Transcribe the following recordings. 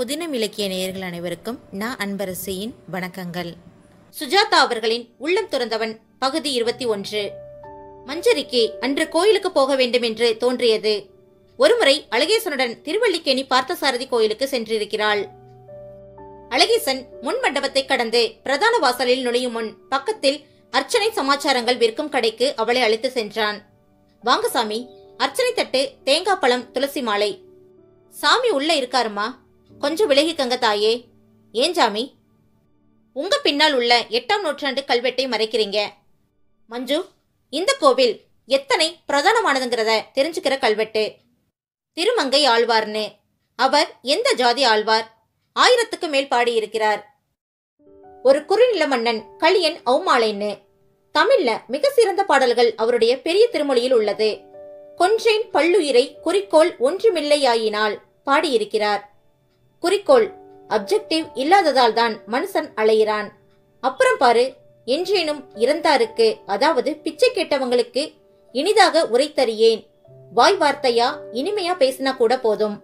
புதினம் இலக்கிய நேயர்கள் அனைவருக்கும் நான் அன்பரசியின் வணக்கங்கள் சுஜாதா அவர்களின் உள்ளம் துறந்தவன் பகுதி இருபத்தி ஒன்று மஞ்சரிக்கு அன்று கோயிலுக்கு போக வேண்டும் என்று தோன்றியது ஒருமுறை அழகேசனுடன் திருவல்லிக்கேணி பார்த்தசாரதி கோயிலுக்கு சென்றிருக்கிறாள் அழகேசன் முன் மண்டபத்தை கடந்து பிரதான வாசலில் நுழையும் முன் பக்கத்தில் அர்ச்சனை சமாச்சாரங்கள் விற்கும் கடைக்கு அவளை அழைத்து சென்றான் வாங்க சாமி அர்ச்சனை தட்டு தேங்காய் பழம் துளசி மாலை சாமி உள்ள இருக்காருமா கொஞ்சம் விலகிக்கங்க தாயே ஏன் சாமி உங்க பின்னால் உள்ள எட்டாம் நூற்றாண்டு கல்வெட்டை மறைக்கிறீங்க மஞ்சு இந்த கோவில் எத்தனை பிரதானமானதுங்கிறத தெரிஞ்சுக்கிற கல்வெட்டு திருமங்கை ஆழ்வார்னு அவர் எந்த ஜாதி ஆழ்வார் ஆயிரத்துக்கு மேல் பாடியிருக்கிறார் ஒரு குறுநில மன்னன் களியன் அவுமாளைன்னு தமிழ்ல மிக சிறந்த பாடல்கள் அவருடைய பெரிய திருமொழியில் உள்ளது கொன்றேன் பல்லுயிரை குறிக்கோள் ஒன்றுமில்லையாயினால் பாடியிருக்கிறார் குறிக்கோள் அப்ஜெக்டிவ் இல்லாததால் தான் மனுஷன் அலையிறான் அப்புறம் பாரு என்றேனும் இறந்தாருக்கு அதாவது பிச்சை கேட்டவங்களுக்கு இனிதாக உரைத்தறியேன் வாய் வார்த்தையா இனிமையா பேசினா கூட போதும்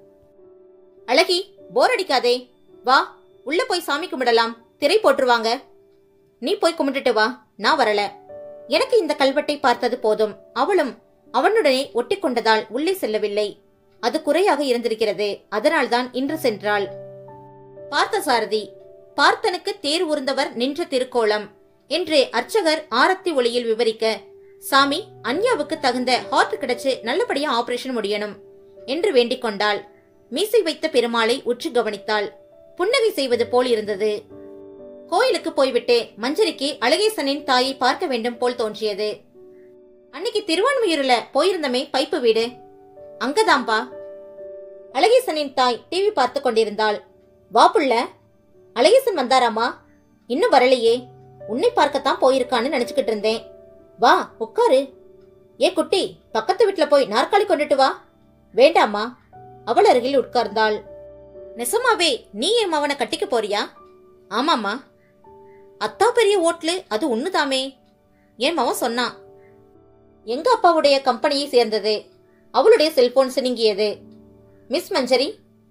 அழகி போர் அடிக்காதே வா உள்ள போய் சாமி கும்பிடலாம் திரை போட்டுருவாங்க நீ போய் கும்பிட்டுட்டு வா நான் வரல எனக்கு இந்த கல்வெட்டை பார்த்தது போதும் அவளும் அவனுடனே ஒட்டி கொண்டதால் உள்ளே செல்லவில்லை அது குறையாக இருந்திருக்கிறது அதனால்தான் இன்று சென்றாள் பார்த்தசாரதி பார்த்தனுக்கு தேர் ஊர்ந்தவர் நின்ற திருக்கோலம் என்று அர்ச்சகர் ஆரத்தி ஒளியில் விவரிக்க சாமி அன்யாவுக்கு தகுந்த ஹார்ட் கிடைச்சு நல்லபடியா ஆபரேஷன் முடியணும் என்று வேண்டிக் கொண்டாள் மீசை வைத்த பெருமாளை உற்று கவனித்தாள் புன்னகை செய்வது போல் இருந்தது கோயிலுக்கு போய்விட்டு மஞ்சரிக்கு அழகேசனின் தாயை பார்க்க வேண்டும் போல் தோன்றியது அன்னைக்கு திருவான்மையூர்ல போயிருந்தமே பைப்பு வீடு அங்கதாம்பா அழகேசனின் தாய் டிவி பார்த்து கொண்டிருந்தாள் வா புள்ள அழகேசன் வந்தாராமா இன்னும் வரலையே உன்னை பார்க்கத்தான் போயிருக்கான்னு நினைச்சுக்கிட்டு இருந்தேன் வா உட்காரு ஏ குட்டி பக்கத்து வீட்ல போய் நாற்காலி கொண்டுட்டு வா வேண்டாமா அவள் அருகில் உட்கார்ந்தாள் நெசமாவே நீ என் மவனை கட்டிக்க போறியா ஆமாம்மா அத்தா பெரிய ஓட்லு அது ஒண்ணுதாமே என் மவன் சொன்னான் எங்க அப்பாவுடைய கம்பெனியை சேர்ந்தது அவளுடைய செல்போன் சினுங்கியது Miss Manjari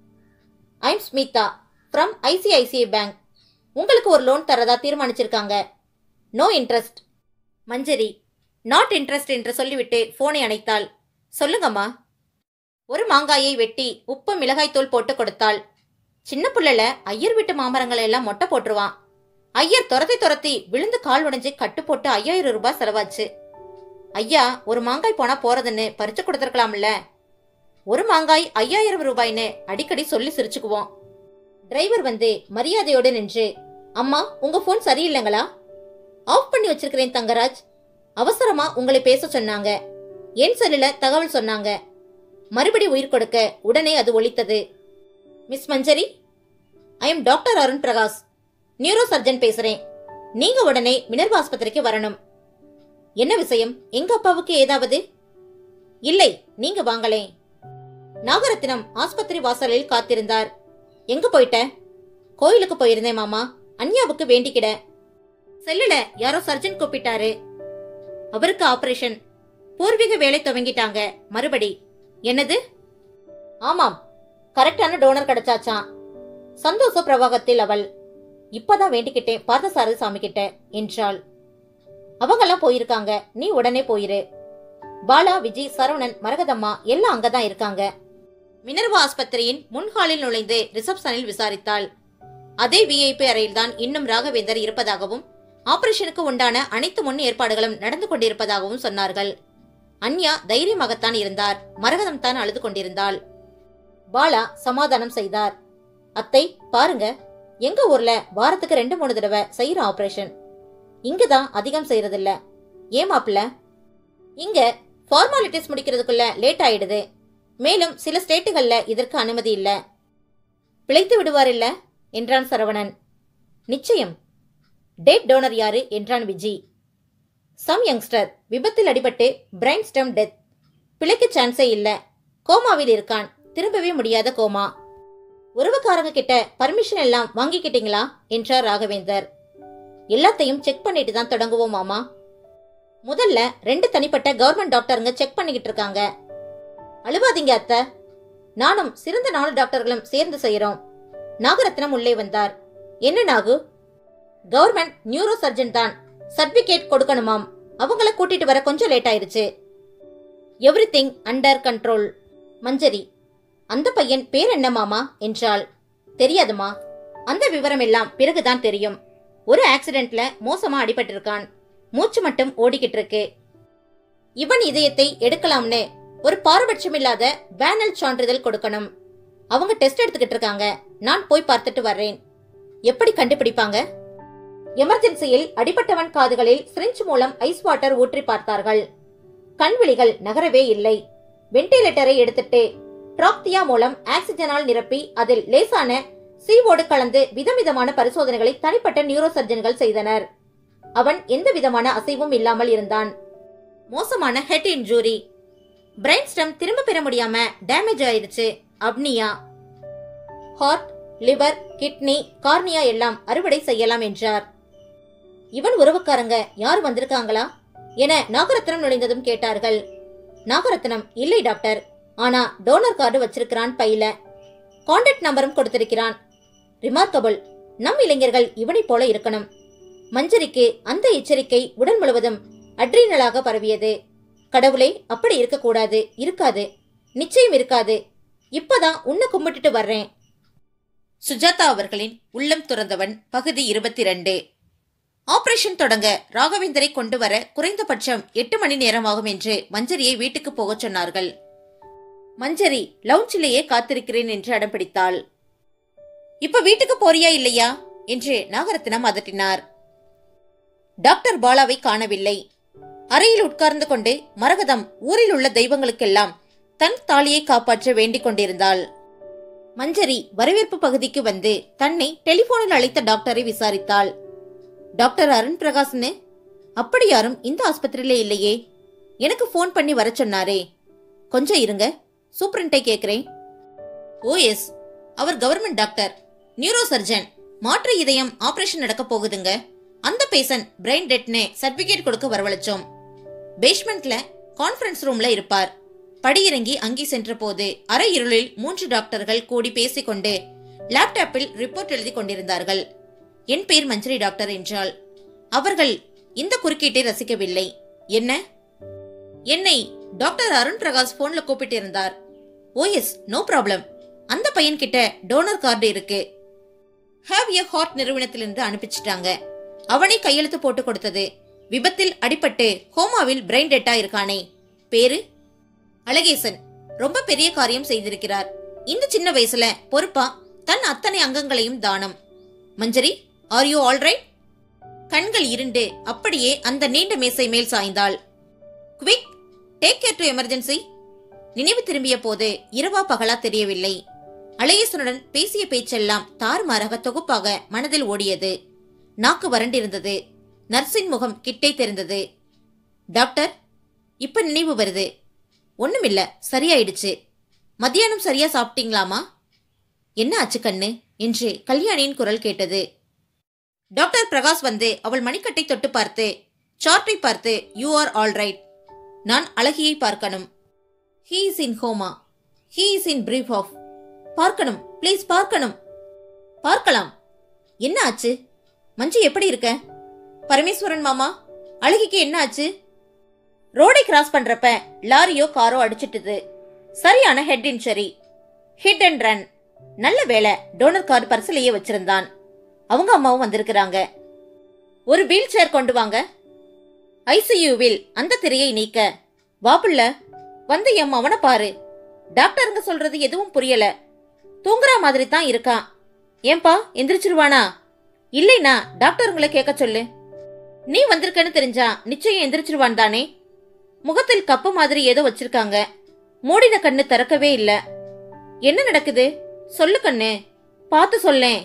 I'm Smita from ICICI bank உங்களுக்கு ஒரு லோன் தரதா தீர்மானிச்சிருக்காங்க no interest Manjari not interest என்று சொல்லிவிட்டு போனை அணைத்தாள் சொல்லுங்கம்மா ஒரு மாங்காயை வெட்டி உப்பு மிளகாய்த்தூள் போட்டு கொடுத்தாள் சின்ன புள்ளல ஐயர் வீட்டு மாமரங்களை எல்லாம் மொட்டை போட்டுருவான் ஐயர் துரத்தி துரத்தி விழுந்து கால் உடைஞ்சு கட்டு போட்டு ஐயாயிரம் ரூபாய் செலவாச்சு ஐயா ஒரு மாங்காய் போனா போறதுன்னு பறிச்சு கொடுத்துருக்கலாம்ல ஒரு மாங்காய் ஐயாயிரம் ரூபாய்னு அடிக்கடி சொல்லி சிரிச்சுக்குவோம் டிரைவர் வந்து மரியாதையோடு நின்று அம்மா உங்க போன் சரியில்லைங்களா ஆஃப் பண்ணி வச்சிருக்கிறேன் தங்கராஜ் அவசரமா உங்களை பேச சொன்னாங்க என் செல்லுல தகவல் சொன்னாங்க மறுபடி உயிர் கொடுக்க உடனே அது ஒலித்தது Miss Manjari I am doctor Arun Prakash neurosurgeon பேசுறேன் நீங்க உடனே மினர்வா ஆஸ்பத்திரிக்கு வரணும் என்ன விஷயம் எங்க அப்பாவுக்கு ஏதாவது இல்லை நீங்க வாங்களேன் நாகரத்தினம் ஆஸ்பத்திரி வாசலில் காத்திருந்தார் எங்க போயிட்ட கோயிலுக்கு போயிருந்தேன் மாமா அன்யாவுக்கு வேண்டிக்கிட செல்லுல யாரோ சர்ஜன் கூப்பிட்டாரு அவருக்கு ஆபரேஷன் பூர்வீக வேலை துவங்கிட்டாங்க மறுபடி என்னது ஆமாம் கரெக்டான டோனர் கிடைச்சாச்சாம் சந்தோஷ பிரவாகத்தில் அவள் இப்பதான் வேண்டிக்கிட்டேன் பார்த்தசாரதி சாமி கிட்ட என்றாள் அவங்கெல்லாம் போயிருக்காங்க நீ உடனே போயிரு பாலா விஜய் சரவணன் மரகதம்மா எல்லாம் அங்கதான் இருக்காங்க மினர்வா ஆஸ்பத்திரியின் முன்ஹாலில் நுழைந்து ரிசப்ஷனில் விசாரித்தாள் அதே விஐபி அறையில்தான் இன்னும் ராகவேந்தர் இருப்பதாகவும் ஆபரேஷனுக்கு உண்டான அனைத்து முன் ஏற்பாடுகளும் நடந்து கொண்டிருப்பதாகவும் சொன்னார்கள் அன்யா தைரியமாகத்தான் இருந்தார் மரகதம் தான் அழுது கொண்டிருந்தாள் பாலா சமாதானம் செய்தார் அத்தை பாருங்க எங்க ஊர்ல வாரத்துக்கு ரெண்டு மூணு தடவை செய்யற ஆபரேஷன் இங்கதான் அதிகம் செய்யறதில்ல ஏன் மாப்பிள்ள இங்க ஃபார்மாலிட்டிஸ் முடிக்கிறதுக்குள்ள லேட் ஆயிடுது மேலும் சில ஸ்டேட்டுகள்ல இதற்கு அனுமதி இல்ல பிழைத்து விடுவார் இல்ல என்றான் சரவணன் நிச்சயம் டேட் டோனர் யாரு என்றான் விஜி சம் யங்ஸ்டர் விபத்தில் அடிபட்டு பிரைன் ஸ்டம் டெத் பிழைக்க சான்ஸே இல்ல கோமாவில் இருக்கான் திரும்பவே முடியாத கோமா உறவுக்காரங்க கிட்ட பர்மிஷன் எல்லாம் வாங்கிக்கிட்டீங்களா என்றார் ராகவேந்தர் எல்லாத்தையும் செக் பண்ணிட்டு தான் தொடங்குவோம் மாமா முதல்ல ரெண்டு தனிப்பட்ட கவர்மெண்ட் டாக்டருங்க செக் பண்ணிக்கிட்டு இருக்காங்க அழுவாதீங்க அத்தை நானும் சிறந்த நாலு டாக்டர்களும் சேர்ந்து செய்யறோம் நாகரத்னம் உள்ளே வந்தார் என்ன நாகு கவர்மெண்ட் நியூரோ சர்ஜன் தான் சர்டிபிகேட் கொடுக்கணுமாம் அவங்கள கூட்டிட்டு வர கொஞ்சம் லேட் ஆயிருச்சு everything under control Manjari அந்த பையன் பேர் என்ன மாமா என்றாள் தெரியாதுமா அந்த விவரம் எல்லாம் பிறகுதான் தெரியும் ஒரு ஆக்சிடென்ட்ல மோசமா அடிபட்டிருக்கான் மூச்சு மட்டும் ஓடிக்கிட்டு இருக்கு இவன் இதயத்தை எடுக்கலாம்னு ஒரு பாரபட்சமில்லாத வேனல் சான்றிதழ் கொடுக்கணும் அவங்க டெஸ்ட் எடுத்துக்கிட்டு இருக்காங்க நான் போய் பார்த்துட்டு வர்றேன் எப்படி கண்டுபிடிப்பாங்க எமர்ஜென்சியில் அடிபட்டவன் காதுகளில் சிரிஞ்ச் மூலம் ஐஸ் வாட்டர் ஊற்றி பார்த்தார்கள் கண்விழிகள் நகரவே இல்லை வெண்டிலேட்டரை எடுத்துட்டு ட்ராக்தியா மூலம் ஆக்சிஜனால் நிரப்பி அதில் லேசான சீவோடு கலந்து விதவிதமான பரிசோதனைகளை தனிப்பட்ட நியூரோ சர்ஜன்கள் செய்தனர் அவன் எந்த விதமான அசைவும் இல்லாமல் இருந்தான் மோசமான ஹெட் இன்ஜூரி பிரெயின் ஸ்டம் திரும்ப பெற முடியாம டேமேஜ் ஆயிருச்சு apnea heart liver kidney cornea எல்லாம் அறுவடை செய்யலாம் என்றார் இவன் உறவுக்காரங்க யார் வந்திருக்காங்களா என நாகரத்னம் நுழைந்ததும் கேட்டார்கள் நாகரத்னம் இல்லை டாக்டர் ஆனா டோனர் கார்டு வச்சிருக்கிறான் பையில கான்டாக்ட் நம்பரும் கொடுத்திருக்கிறான் ரிமார்க்கபிள் நம் இளைஞர்கள் இவனைப் போல இருக்கணும் மஞ்சரிக்கு அந்த எச்சரிக்கை உடல் முழுவதும் அட்ரீனலாக பரவியது கடவுளே அப்படி இருக்கக்கூடாது இருக்காது நிச்சயம் இருக்காது இப்பதான் உன்னை கும்பிட்டுட்டு வர்றேன் சுஜாதா அவர்களின் உள்ளம் துறந்தவன் பகுதி இருபத்தி ரெண்டு ஆபரேஷன் தொடங்க ராகவேந்தரை கொண்டு வர குறைந்தபட்சம் எட்டு மணி நேரமாகும் என்று மஞ்சரியை வீட்டுக்கு போகச் சொன்னார்கள் மஞ்சரி லவுஞ்சிலேயே காத்திருக்கிறேன் என்று அடம்பிடித்தாள் இப்ப வீட்டுக்கு போறியா இல்லையா என்று நாகரத்னம் அதட்டினார் டாக்டர் பாலாவை காணவில்லை அறையில் உட்கார்ந்து கொண்டு மரகதம் ஊரில் உள்ள தெய்வங்களுக்கெல்லாம் தன் தாலியை காப்பாற்ற வேண்டிக் கொண்டிருந்தாள் மஞ்சரி வரவேற்பு பகுதிக்கு வந்து தன்னை டெலிபோனில் அழைத்த டாக்டரை விசாரித்தாள் டாக்டர் அருண் பிரகாஷ்னு அப்படி யாரும் இந்த ஆஸ்பத்திரியில இல்லையே எனக்கு ஃபோன் பண்ணி வர சொன்னாரே கொஞ்சம் இருங்க சூப்பரண்டை கேக்குறேன் ஓ எஸ் அவர் கவர்மெண்ட் டாக்டர் நியூரோ சர்ஜன் மாற்று இதயம் ஆபரேஷன் நடக்க போகுதுங்க அந்த பேஷண்ட் பிரெயின் டெட்னு சர்டிபிகேட் கொடுக்க வரவழைச்சோம் பேஸ்மெண்ட்ல கான்ஃபரன்ஸ் ரூம்ல இருப்பார் படியிறங்கி அங்கே சென்ற போது அரை இருளில் மூன்று டாக்டர்கள் கூடி பேசிக்கொண்டு லேப்டாப்பில் ரிப்போர்ட் எழுதி கொண்டிருந்தார்கள் என் பெயர் மஞ்சரி டாக்டர் என்றாள் அவர்கள் இந்த குறுக்கீட்டை ரசிக்கவில்லை என்ன என்னை டாக்டர் அருண் பிரகாஷ் போன்ல கூப்பிட்டு இருந்தார் ஓ எஸ் நோ ப்ராப்ளம் அந்த பையன் கிட்ட டோனர் கார்டு இருக்கு ஹேவ் எ ஹார்ட் நிறுவனத்திலிருந்து அனுப்பிச்சிட்டாங்க அவனே கையெழுத்து போட்டு கொடுத்தது விபத்தில் அடிபட்டு ஹோமாவில் பிரெயின் டெட்டா இருக்கானே பேரு அழகேசன் ரொம்ப பெரிய காரியம் செய்திருக்கிறார் இந்த சின்ன வயசுல பொறுப்பா தன் அத்தனை அங்கங்களையும் தானம் மஞ்சரி ஆர் யூ ஆல்ரைட் கண்கள் இருண்டு அப்படியே அந்த நீண்ட மேசை மேல் சாய்ந்தாள் quick take care to emergency நினைவு திரும்பிய போது இரவா பகலா தெரியவில்லை அழகேசனுடன் பேசிய பேச்செல்லாம் தாறுமாறாக தொகுப்பாக மனதில் ஓடியது நாக்கு வறண்டிருந்தது நர்ஸின் முகம் கிட்டே தெரிந்தது டாக்டர் இப்ப நினைவு வருது ஒண்ணுமில்ல சரியாயிடுச்சு மத்தியானம் சரியா சாப்பிட்டீங்களாமா என்ன ஆச்சு கண்ணு என்று கல்யாணியின் குரல் கேட்டது டாக்டர் பிரகாஷ் வந்து அவள் மணிக்கட்டை தொட்டு பார்த்து சார்ட்டை பார்த்து யூ ஆர் ஆல் ரைட் நான் அழகியை பார்க்கணும் he is in coma he is in brief of பார்க்கணும் ப்ளீஸ் பார்க்கணும் பார்க்கலாம் என்ன ஆச்சு மஞ்சு எப்படி இருக்க பரமேஸ்வரன் மாமா அழகிக்கு என்ன ஆச்சு ரோடை கிராஸ் பண்றப்ப லாரியோ காரோ அடிச்சிட்டுது சரியான head injury hit and run நல்ல வேலை டோனர் கார்டு பர்சிலேயே வச்சிருந்தான் அவங்க அம்மாவும் வந்திருக்கிறாங்க ஒரு வீல் சேர் கொண்டு வாங்க ஐசியூவில் அந்த திரையை நீக்க வாப்புள்ள வந்து எம் அவனை பாரு டாக்டருங்க சொல்றது எதுவும் புரியல தூங்குற மாதிரி தான் இருக்கான் ஏன்பா எந்திரிச்சிருவானா இல்லைனா டாக்டருங்களை கேட்க சொல்லு நீ வந்திருக்கன்னு தெரிஞ்சா நிச்சயம் எந்திரிச்சிருவான் தானே முகத்தில் கப்பு மாதிரி ஏதோ வச்சிருக்காங்க மூடின கண்ணு திறக்கவே இல்ல என்ன நடக்குது சொல்லு கண்ணு பார்த்து சொல்லேன்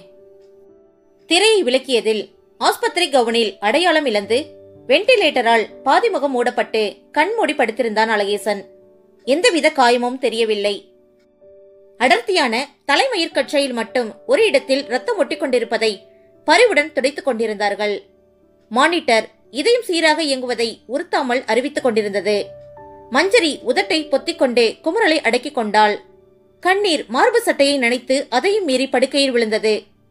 திரையை விளக்கியதில் ஆஸ்பத்திரி கவுனில் அடையாளம் இழந்து வெண்டிலேட்டரால் பாதிமுகம் மூடப்பட்டு கண்மூடி படுத்திருந்தான் அழகேசன் எந்தவித காயமும் தெரியவில்லை அடர்த்தியான தலைமயிர்கற்றையில் மட்டும் ஒரு இடத்தில் ரத்தம் ஒட்டிக் கொண்டிருப்பதை பரிவுடன் துடைத்துக் கொண்டிருந்தார்கள் மானிட்டர் இதயம் சீராக இயங்குவதை உறுத்தாமல் அறிவித்துக் கொண்டிருந்தது மஞ்சரி உதட்டை பொத்திக்கொண்டு குமுறலை அடக்கிக் கொண்டாள் கண்ணீர் மார்பு சட்டையை நனைத்து அதையும் மீறி படுக்கையில் விழுந்தது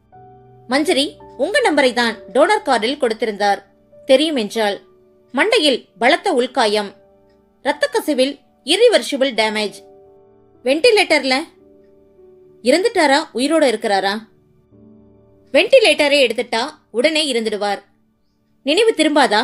மஞ்சரி உங்க நம்பரை தான் டோனர் கார்டில் கொடுத்திருந்தார் தெரியும் என்றால் மண்டையில் பலத்த உள்காயம் இரத்த கசிவில் இரிவர்சிபிள் டேமேஜ் வென்டிலேட்டர்ல இருந்துட்டாரா உயிரோட இருக்கிறாரா வென்டிலேட்டரை எடுத்துட்டா உடனே இருந்துடுவார் நினைவு திரும்பாதா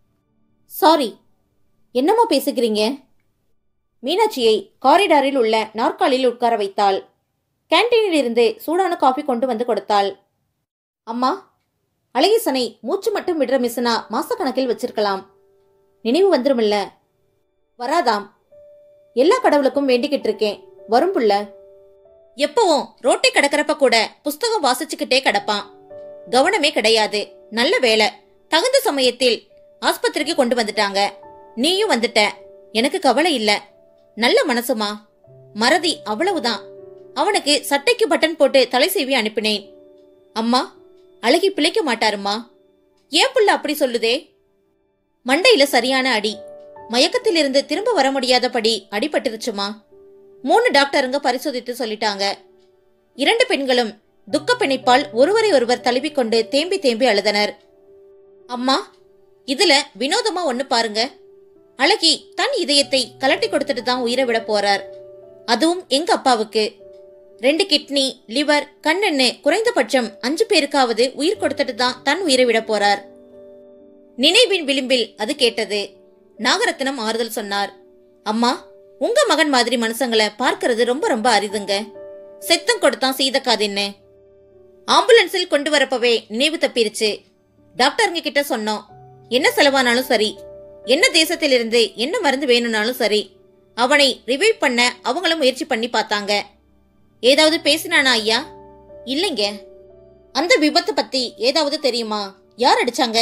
சாரி என்னமோ பேசுகிறீங்க மீனாட்சியை காரிடாரில் உள்ள நாற்காலியில் உட்கார வைத்தாள் கேன்டீனில் இருந்து சூடான காஃபி கொண்டு வந்து கொடுத்தாள் அம்மா அழகேசனை மூச்சு மட்டும் விடுற மிஸ்னா மாசக்கணக்கில் வச்சிருக்கலாம் நினைவு வந்துருமில்ல வராதாம் எல்லா கடவுளுக்கும் வேண்டிக்கிட்டு இருக்கேன் வரும் புள்ள எப்பவும் ரோட்டை கடக்கறப்ப கூட புஸ்தகம் வாசிச்சுக்கிட்டே கிடப்பான் கவனமே கிடையாது நல்ல வேலை தகுந்த சமயத்தில் ஆஸ்பத்திரிக்கு கொண்டு வந்துட்டாங்க நீயும் வந்துட்ட எனக்கு கவலை இல்ல நல்ல மனசுமா மறதி அவ்வளவுதான் அவனுக்கு சட்டைக்கு பட்டன் போட்டு தலை சீவி அனுப்பினேன் அம்மா அழகி பிழைக்க மாட்டாருமா ஏன் புள்ள அப்படி சொல்லுதே மண்டையில சரியான அடி மயக்கத்திலிருந்து திரும்ப வர முடியாதபடி அடிபட்டுருச்சுமா மூணு டாக்டருங்க பரிசோதித்து சொல்லிட்டாங்க இரண்டு பெண்களும் துக்க பிணைப்பால் ஒருவரை ஒருவர் தழுவிக்கொண்டு தேம்பி தேம்பி அழுதனர் அம்மா இதுல வினோதமா ஒண்ணு பாருங்க அழகி தன் இதயத்தை கலட்டி கொடுத்துட்டு தான் உயிரை விட போறார் அதுவும் எங்க அப்பாவுக்கு ரெண்டு கிட்னி லிவர் கண்ணுன்னு குறைந்தபட்சம் அஞ்சு பேருக்காவது உயிர் கொடுத்துட்டு தான் தன் உயிரை விட போறார் நினைவின் விளிம்பில் அது கேட்டது நாகரத்னம் ஆறுதல் சொன்னார் அம்மா உங்க மகன் மாதிரி மனுஷங்களை பார்க்கறது ரொம்ப ரொம்ப அரிதுங்க செத்தம் கொடுத்தான் சீதக்காதின்னு ஆம்புலன்ஸில் கொண்டு வரப்பவே நினைவு தப்பிருச்சு டாக்டருங்க கிட்ட சொன்னோம் என்ன செலவானாலும் சரி என்ன தேசத்திலிருந்து என்ன மருந்து வேணும்னாலும் சரி அவனை ரிவைவ் பண்ண அவங்களும் முயற்சி பண்ணி பார்த்தாங்க ஏதாவது பேசினானா ஐயா இல்லைங்க அந்த விபத்து பத்தி ஏதாவது தெரியுமா யார் அடிச்சாங்க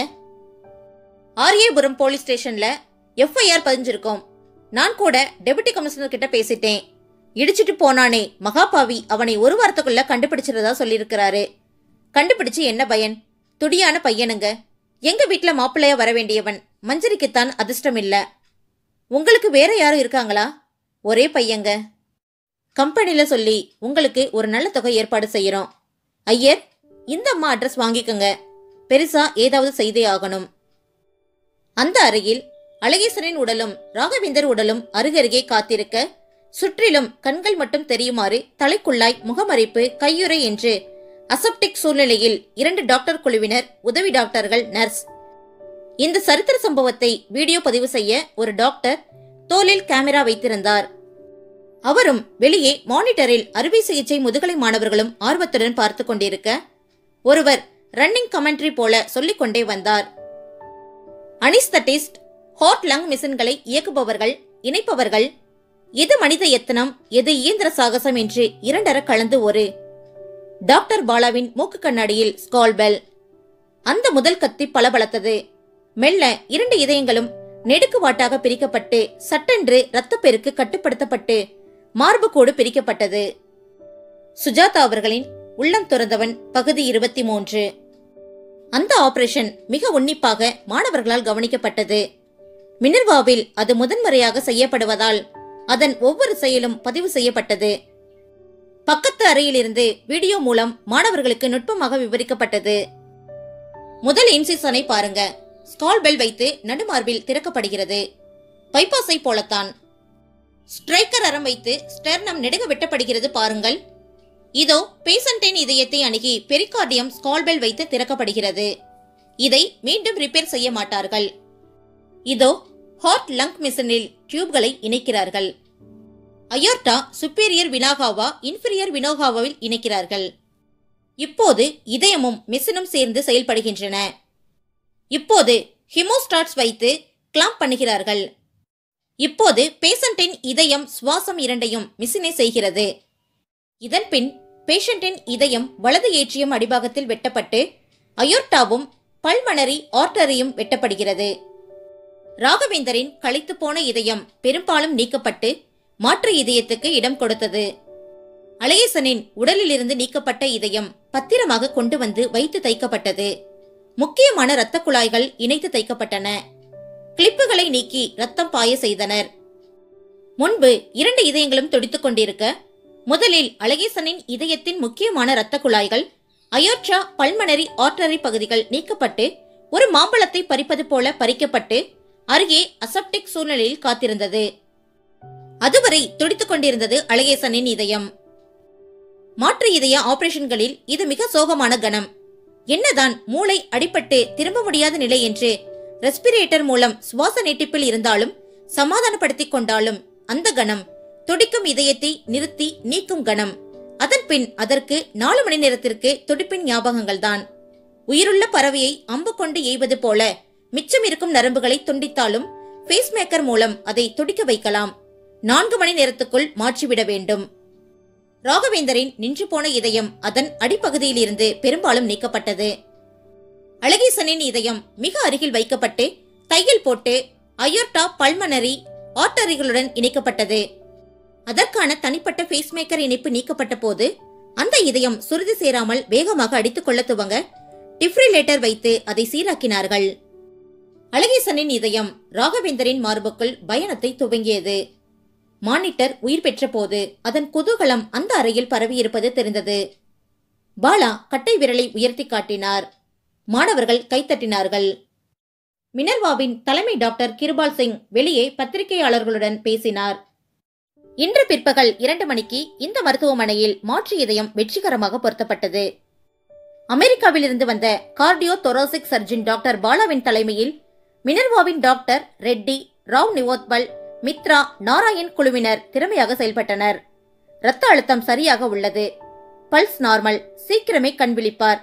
ஆரியபுரம் போலீஸ் ஸ்டேஷன்ல எஃப்ஐஆர் பதிஞ்சிருக்கோம் நான் கூட டெபுட்டி கமிஷனர் கிட்ட பேசிட்டேன் இடிச்சிட்டு போனானே மகாபாவி அவனை ஒரு வாரத்துக்குள்ள கண்டுபிடிச்சிருந்தா சொல்லியிருக்கிறாரு கண்டுபிடிச்சு என்ன பயன் துடியான பையனுங்க எங்க வீட்ல மாப்பிள்ளையா வர வேண்டியவன் மஞ்சரிக்குத்தான் அதிர்ஷ்டம் இல்ல உங்களுக்கு வேற யாரும் இருக்காங்களா ஒரே பையங்க கம்பெனில சொல்லி உங்களுக்கு ஒரு நல்ல தொகை ஏற்பாடு செய்யறோம் ஐயர் இந்த அம்மா அட்ரஸ் வாங்கிக்கோங்க பெருசா ஏதாவது செய்தே ஆகணும் அந்த அறையில் அழகேசனின் உடலும் ராகவேந்தர் உடலும் அருகருகே காத்திருக்க சுற்றிலும் கண்கள் மட்டும் தெரியுமாறு தலைக்குள்ளாய் முகமறைப்பு கையுறை என்று அசப்டிக் சூழ்நிலையில் இரண்டு டாக்டர் குழுவினர் உதவி டாக்டர்கள் நர்ஸ் இந்த சரித்திர சம்பவத்தை வீடியோ பதிவு செய்ய ஒரு டாக்டர் தோளில் கேமரா வைத்திருந்தார் அவரும் வெளியே மானிட்டரில் அறுவை சிகிச்சை முதுகலை மாணவர்களும் ஆர்வத்துடன் பார்த்து கொண்டிருக்க ஒருவர் ரன்னிங் கமெண்ட்ரி போல சொல்லிக் கொண்டே வந்தார் அனிஸ்தட்டிஸ்ட் ஹாட் லங் மிஷின்களை இயக்குபவர்கள் இணைப்பவர்கள் எது மனித எத்தனம் எது இயந்திர சாகசம் என்று இரண்டர கலந்து ஒரு டாக்டர் பாலாவின் மூக்கு கண்ணாடியில் ஸ்கால்பெல் அந்த முதல் கத்தி பளபளத்தது மெல்ல இரண்டு இதயங்களும் நெடுக்குவாட்டாக பிரிக்கப்பட்டு சட்டென்று இரத்தப்பெருக்கு கட்டுப்படுத்தப்பட்டு மார்புக்கூடு பிரிக்கப்பட்டது சுஜாதா அவர்களின் உள்ளம் துறந்தவன் பகுதி இருபத்தி மூன்று அந்த ஆபரேஷன் மிக உன்னிப்பாக மாணவர்களால் கவனிக்கப்பட்டது மினர்வாவில் அது முதன்முறையாக செய்யப்படுவதால் அதன் ஒவ்வொரு செயலும் பதிவு செய்யப்பட்டது பக்கத்து அறையிலிருந்து வீடியோ மூலம் மாணவர்களுக்கு நுட்பமாக விவரிக்கப்பட்டது முதல் இன்சிசனை பாருங்க ஸ்கால் பெல் வைத்து நடுமார்பில் திறக்கப்படுகிறது பைபாஸை போலத்தான் ஸ்ட்ரைக்கர் அரம் வைத்து ஸ்டெர்னம் நெடுக வெட்டப்படுகிறது பாருங்கள் இதோ பேசண்டின் இதயத்தை அணுகி பெரிகார்டியம் ஸ்கால்பெல் வைத்து திறக்கப்படுகிறது இதை மீண்டும் ரிப்பேர் செய்ய மாட்டார்கள் இதோ ஹார்ட் லங் மிஷனில் டியூப்களை இணைக்கிறார்கள் அயோர்டா சுப்பீரியர் வினாகாவா இன்ஃபீரியர் வினோகாவாவில் இணைக்கிறார்கள் இப்போது இதயமும் மிஷினும் சேர்ந்து செயல்படுகின்றன இப்போது ஹிமோஸ்டாட்ஸ் வைத்து கிளாம்ப் பண்ணுகிறார்கள் இப்போது பேஷண்டின் இதயம் சுவாசம் இரண்டையும் மிஷினை செய்கிறது இதன் பின் பேஷண்டின் இதயம் வலது ஏற்றியம் அடிபாகத்தில் வெட்டப்பட்டு அயோர்டாவும் பல்மணரி ஆர்டரியும் வெட்டப்படுகிறது ராகவேந்தரின் களைத்து போன இதயம் பெரும்பாலும் நீக்கப்பட்டு மாற்று இதயத்துக்கு இடம் கொடுத்தது அழகேசனின் உடலிலிருந்து நீக்கப்பட்ட இதயம் பத்திரமாக கொண்டு வந்து வைத்து தைக்கப்பட்டது முக்கியமான இரத்த குழாய்கள் இணைத்து தைக்கப்பட்டன கிளிப்புகளை நீக்கி ரத்தம் பாய செய்தனர் முன்பு இரண்டு இதயங்களும் துடித்துக் கொண்டிருக்க முதலில் அழகேசனின் இதயத்தின் முக்கியமான இரத்த குழாய்கள் அயோட்ரா பல்மனரி ஆர்டரி பகுதிகள் நீக்கப்பட்டு ஒரு மாம்பழத்தை பறிப்பது போல பறிக்கப்பட்டு அருகே அசப்டிக் சூழ்நிலையில் காத்திருந்தது அதுவரை துடித்துக் கொண்டிருந்தது அழகேசனின் இதயம் மாற்று இதய ஆபரேஷன்களில் இது மிக சோகமான கணம் என்னதான் மூளை அடிபட்டு திரும்ப முடியாத நிலை என்று ரெஸ்பிரேட்டர் மூலம் சுவாச நீட்டிப்பில் இருந்தாலும் சமாதானப்படுத்திக் கொண்டாலும் அந்த கணம் துடிக்கும் இதயத்தை நிறுத்தி நீக்கும் கணம் அதன் பின் அதற்கு நாலு மணி நேரத்திற்கு துடிப்பின் ஞாபகங்கள் தான் உயிருள்ள பறவையை அம்பு கொண்டு எய்வது போல மிச்சம் இருக்கும் நரம்புகளை துண்டித்தாலும் பேஸ்மேக்கர் மூலம் அதை துடிக்க வைக்கலாம் நான்கு மணி நேரத்துக்குள் மாற்றிவிட வேண்டும் ராகவேந்தரின் நின்று போன இதயம் அதன் அடிப்பகுதியில் இருந்து பெரும்பாலும் நீக்கப்பட்டது அழகேசனின் இதயம் மிக அருகில் வைக்கப்பட்டு தையல் போட்டு அயோர்டா பல்மனரி ஆர்டரிகளுடன் இணைக்கப்பட்டது அதற்கான தனிப்பட்ட பேஸ்மேக்கர் இணைப்பு நீக்கப்பட்ட போது அந்த இதயம் சுருதி சேராமல் வேகமாக அடித்துக் கொள்ள துவங்க டிஃப்ரிலேட்டர் வைத்து அதை சீராக்கினார்கள் அழகேசனின் இதயம் ராகவேந்தரின் மார்புக்குள் பயணத்தை துவங்கியது மானிட்டர் உயிர் பெற்ற போது அதன் குதூகலம் அந்த அறையில் பரவியிருப்பது தெரிந்தது பாலா கட்டை விரலை உயர்த்தி காட்டினார் மாணவர்கள் கைத்தட்டினார்கள் மினர்வாவின் தலைமை டாக்டர் கிருபால் சிங் வெளியே பத்திரிகையாளர்களுடன் பேசினார் இன்று பிற்பகல் இரண்டு மணிக்கு இந்த மருத்துவமனையில் மாற்று இதயம் வெற்றிகரமாக பொருத்தப்பட்டது அமெரிக்காவிலிருந்து வந்த கார்டியோ தொரோசிக் சர்ஜன் டாக்டர் பாலாவின் தலைமையில் மினர்வாவின் டாக்டர் ரெட்டி ராவ் நிவோத்பல் மித்ரா நாராயண் குழுவினர் திறமையாக செயல்பட்டனர் இரத்த அழுத்தம் சரியாக உள்ளது பல்ஸ் நார்மல் சீக்கிரமே கண் விழிப்பார்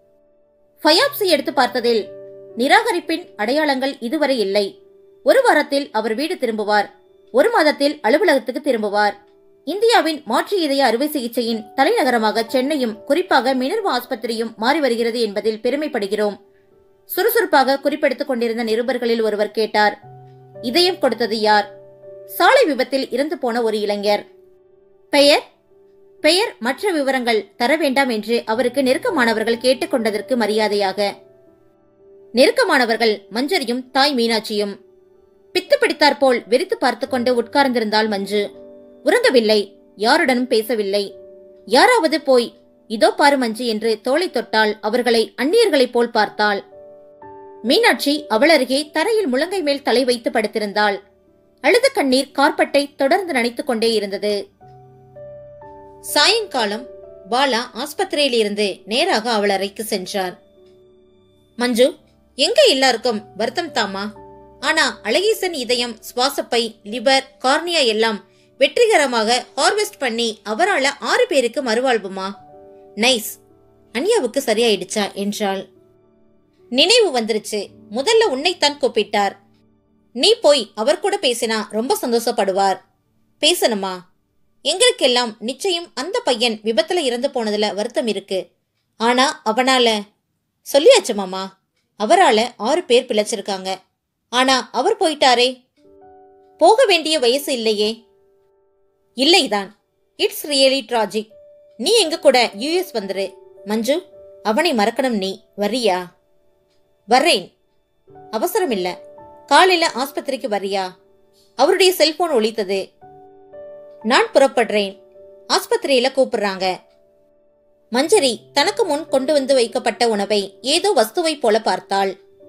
பயாப்சி எடுத்து பார்த்ததில் நிராகரிப்பின் அடையாளங்கள் இதுவரை இல்லை ஒரு வாரத்தில் அவர் வீடு திரும்புவார் ஒரு மாதத்தில் அலுவலகத்துக்கு திரும்புவார் இந்தியாவின் மாற்று இதய அறுவை சிகிச்சையின் தலைநகரமாக சென்னையும் குறிப்பாக மினர்வா ஆஸ்பத்திரியும் மாறி வருகிறது என்பதில் பெருமைப்படுகிறோம் சுறுசுறுப்பாக குறிப்பெடுத்துக் கொண்டிருந்த நிருபர்களில் ஒருவர் கேட்டார் இதயம் கொடுத்தது யார் சாலை விபத்தில் இறந்து போன ஒரு இளைஞர் பெயர் பெயர் மற்ற விவரங்கள் தர வேண்டாம் என்று அவருக்கு நெருக்கமானவர்கள் கேட்டுக்கொண்டதற்கு மரியாதையாக நெருக்கமானவர்கள் மஞ்சரியும் தாய் மீனாட்சியும் பித்து பிடித்தாற் போல் வெறித்து பார்த்து கொண்டு உட்கார்ந்திருந்தாள் மஞ்சு உறங்கவில்லை யாருடனும் பேசவில்லை யாராவது போய் இதோ பாரு மஞ்சு என்று தோளை தொட்டால் அவர்களை அந்நியர்களைப் போல் பார்த்தாள் மீனாட்சி அவள் அருகே தரையில் முழங்கை மேல் தலை வைத்து படுத்திருந்தாள் அழுத கண்ணீர் கார்பட்டை தொடர்ந்து நனைத்துக் கொண்டே இருந்தது சாயங்காலம் பாலா ஆஸ்பத்திரியில் இருந்து நேராக அவள் அறைக்கு சென்றார் மஞ்சு எங்க எல்லாருக்கும் வருத்தம் தாமா ஆனா அழகீசன் இதயம் சுவாசப்பை லிவர் கார்னியா எல்லாம் வெற்றிகரமாக ஹார்வெஸ்ட் பண்ணி அவரால ஆறு பேருக்கு மறுவாழ்வுமா நைஸ் அன்யாவுக்கு சரியாயிடுச்சா என்றாள் நினைவு வந்துருச்சு முதல்ல உன்னைத்தான் கூப்பிட்டார் நீ போய் அவர் கூட பேசினா ரொம்ப சந்தோஷப்படுவார் பேசணுமா எங்களுக்கெல்லாம் நிச்சயம் அந்த பையன் விபத்துல இறந்து போனதுல வருத்தம் இருக்கு ஆனா அவனால சொல்லியாச்சு மாமா அவரால ஆறு பேர் பிழைச்சிருக்காங்க ஆனா அவர் போயிட்டாரே போக வேண்டிய வயசு இல்லையே இல்லைதான் இட்ஸ் ரியலி ட்ராஜிக் நீ எங்க கூட யூஎஸ் வந்துரு மஞ்சு அவனை மறக்கணும் நீ வரியா வர்றேன் அவசரம் இல்ல காலையில ஆஸ்பத்திரிக்கு வரியா அவருடைய செல்போன் ஒலித்தது நான் புறப்படுறேன் ஆஸ்பத்திரியில கூப்பிடுறாங்க மஞ்சரி தனக்கு முன் கொண்டு வந்து வைக்கப்பட்ட உணவை ஏதோ வஸ்துவை போல பார்த்தாள்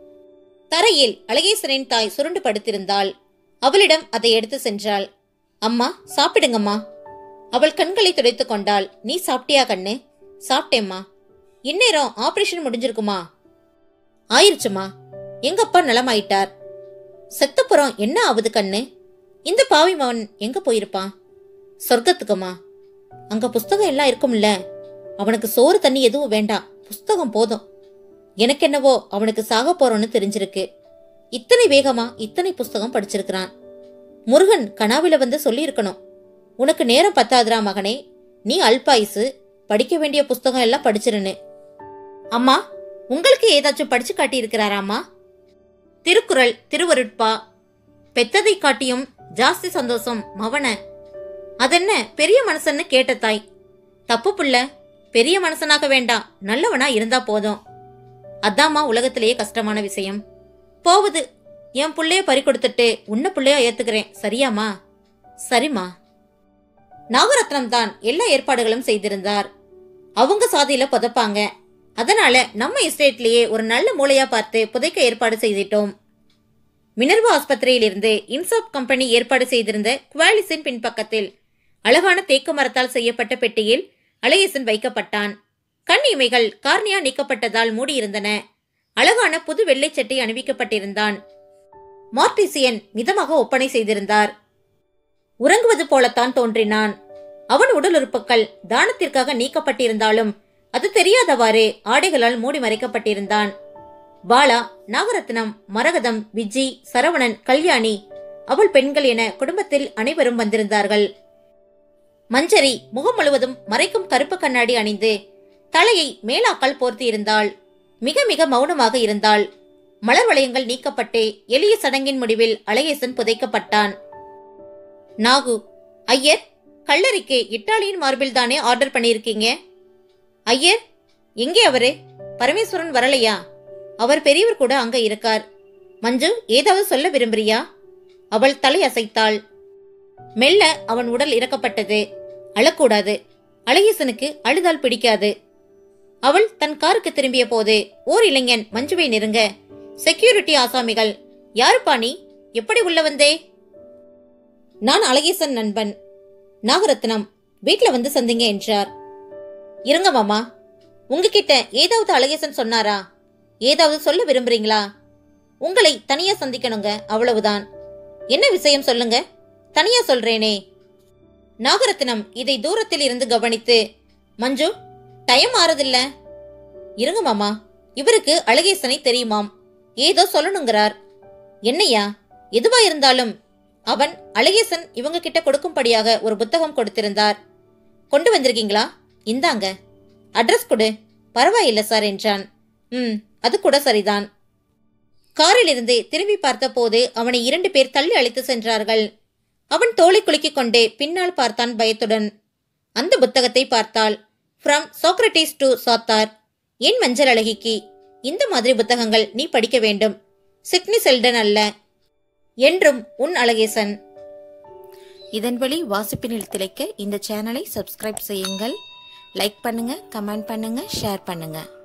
தரையில் அழகேசனின் தாய் சுருண்டு படுத்திருந்தாள் அவளிடம் அதை எடுத்து சென்றாள் அம்மா சாப்பிடுங்கம்மா அவள் கண்களை துடைத்துக் கொண்டாள் நீ சாப்பிட்டியா கண்ணு சாப்பிட்டேம்மா இந்நேரம் ஆபரேஷன் முடிஞ்சிருக்குமா ஆயிருச்சுமா எங்க அப்பா நலமாயிட்டார் செத்தப்புறம் என்ன ஆகுது கண்ணு இந்த பாவி மவன் எங்க போயிருப்பான் சொர்க்கத்துக்குமா அங்க புஸ்தகம் எல்லாம் இருக்கும்ல அவனுக்கு சோறு தண்ணி எதுவும் வேண்டாம் புஸ்தகம் போதும் எனக்கு என்னவோ அவனுக்கு சாக போறோன்னு தெரிஞ்சிருக்கு இத்தனை வேகமா இத்தனை புஸ்தகம் படிச்சிருக்கிறான் முருகன் கனாவில வந்து சொல்லியிருக்கணும் உனக்கு நேரம் பத்தாதுரா மகனே நீ அல்பாயுசு படிக்க வேண்டிய புஸ்தகம் எல்லாம் படிச்சிருன்னு அம்மா உங்களுக்கு ஏதாச்சும் படிச்சு காட்டி இருக்கிறாராம்மா திருக்குறள் திருவருட்பா பெத்ததை காட்டியும் ஜாஸ்தி சந்தோஷம் மவன அதென்ன பெரிய மனுஷன்னு கேட்ட தாய் தப்பு புள்ள பெரிய மனுஷனாக வேண்டாம் நல்லவனா இருந்தா போதும் அதாம்மா உலகத்திலேயே கஷ்டமான விஷயம் போகுது என் புள்ளைய பறி கொடுத்துட்டு உன்ன புள்ளையா ஏத்துக்கிறேன் சரியாம்மா சரிம்மா நாகரத்னம் தான் எல்லா ஏற்பாடுகளும் செய்திருந்தார் அவங்க சாதியில புதைப்பாங்க அதனால நம்ம எஸ்டேட்லயே ஒரு நல்ல மூலையா பார்த்து புதைக்க ஏற்பாடு செய்திட்டோம் மினர்வா ஆஸ்பத்திரியிலிருந்து இன்சாப் கம்பெனி ஏற்பாடு செய்திருந்த குவாலிஸின் பின்பக்கத்தில் அழகான தேக்கு மரத்தால் செய்யப்பட்ட பெட்டியில் அழகேசன் வைக்கப்பட்டான் கண் இமைகள் கார்னியா நீக்கப்பட்டதால் மூடியிருந்தன அழகான புது வெள்ளை சட்டை அணிவிக்கப்பட்டிருந்தான் மார்டிசியன் மிதமாக ஒப்பனை செய்திருந்தார் உறங்குவது போலத்தான் தோன்றினான் அவன் உடல் உறுப்புகள் தானத்திற்காக நீக்கப்பட்டிருந்தாலும் அது தெரியாதவாறு ஆடைகளால் மூடி மறைக்கப்பட்டிருந்தான் பாலா நாகரத்னம் மரகதம் விஜி சரவணன் கல்யாணி அவள் பெண்கள் என குடும்பத்தில் அனைவரும் வந்திருந்தார்கள் மஞ்சரி முகம் முழுவதும் மறைக்கும் கருப்பு கண்ணாடி அணிந்து தலையை மேலாக்கால் போர்த்தி இருந்தாள் மிக மிக மௌனமாக இருந்தாள் மலர் வளையங்கள் நீக்கப்பட்டு எளிய சடங்கின் முடிவில் அழகேசன் புதைக்கப்பட்டான் நாகு ஐயர் கல்லறைக்கு இட்டாலியின் மார்பில் தானே ஆர்டர் பண்ணியிருக்கீங்க ஐயர் எங்கே அவரு பரமேஸ்வரன் வரலையா அவர் பெரியவர் கூட அங்க இருக்கார் மஞ்சு ஏதாவது சொல்ல விரும்புறியா அவள் தலை அசைத்தாள் மெல்ல அவன் உடல் இறக்கப்பட்டது அழக்கூடாது அழகேசனுக்கு அழுதால் பிடிக்காது அவள் தன் காருக்கு திரும்பிய போது ஓர் இளைஞன் மஞ்சுவை நெருங்க செக்யூரிட்டி ஆசாமிகள் யாருப்பா நீ எப்படி உள்ள வந்தே நான் அழகேசன் நண்பன் நாகரத்னம் வீட்ல வந்து சந்திங்க என்றார் இருங்க மாமா உங்ககிட்ட ஏதாவது அழகேசன் சொன்னாரா ஏதாவது சொல்ல விரும்புறீங்களா உங்களை தனியா சந்திக்கணுங்க அவ்வளவுதான் என்ன விஷயம் சொல்லுங்க தனியா சொல்றேனே நாகரத்னம் இதை தூரத்தில் இருந்து கவனித்து மஞ்சு டைம் ஆறதில்ல இருங்க மாமா இவருக்கு அழகேசனை தெரியுமாம் ஏதோ சொல்லணுங்கிறார் என்னையா எதுவா இருந்தாலும் அவன் அழகேசன் இவங்க கிட்ட கொடுக்கும்படியாக ஒரு புத்தகம் கொடுத்திருந்தார் கொண்டு வந்திருக்கீங்களா இந்தாங்க அட்ரஸ் கொடு பரவாயில்ல சார் என்றான் ம் அது கூட சரிதான் காரிலிருந்து திரும்பி பார்த்தபோது அவனை இரண்டு பேர் தள்ளி அழைத்து சென்றார்கள் அவன் தோலை குலுக்கிக் கொண்டே பின்னால் பார்த்தான் பயத்துடன் அந்த புத்தகத்தை பார்த்தாள் ஃப்ரம் சோக்ரட்டிஸ் டு சாத்தார் என் மஞ்சள் அழகிக்கு இந்த மாதிரி புத்தகங்கள் நீ படிக்க வேண்டும் சிட்னி செல்டன் அல்ல என்றும் உன் அழகேசன் இதன் வழி வாசிப்பினில் திளைக்க இந்த சேனலை சப்ஸ்கிரைப் செய்யுங்கள் லைக் பண்ணுங்க கமெண்ட் பண்ணுங்க ஷேர் பண்ணுங்க